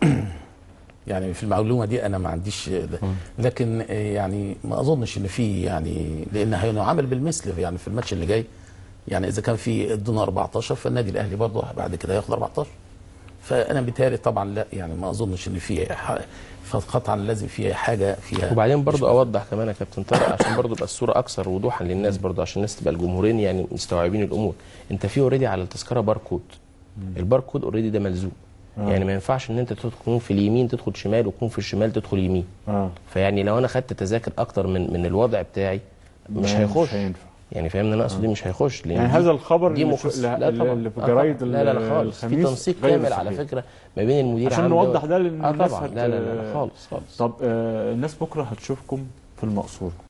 يعني في المعلومه دي انا ما عنديش لكن آه، يعني ما اظنش ان في يعني لان هينعمل بالمثل يعني في الماتش اللي جاي يعني اذا كان في ادونا 14 فالنادي الاهلي برضه بعد كده هياخد 14 فانا بالتالي طبعا لا يعني ما اظنش ان في ح- فقطعا لازم في حاجه فيها وبعدين برضو اوضح كمان يا كابتن طارق عشان برضو يبقى الصوره اكثر وضوحا للناس برضو عشان الناس تبقى الجمهورين يعني مستوعبين الامور انت في اوريدي على التذكره باركود الباركود اوريدي ده ملزوم يعني ما ينفعش ان انت تكون في اليمين تدخل شمال وتكون في الشمال تدخل يمين اه فيعني لو انا خدت تذاكر اكتر من من الوضع بتاعي مش ما- هيخش مش هينفع. يعني فاهمني انا اقصد ايه مش هيخش لان يعني دي- هذا الخبر دي اللي مخص... في- لا طبعا اللي في آه جرايد طبعا. لا لا لا خالص في الخميس تنسيق غير كامل على صحيح. فكره ما بين المدير عشان عام نوضح دوت. ده لان اه الناس طبعا هت- لا لا لا, لا خالص خالص طب آه الناس بكره هتشوفكم في المقصوره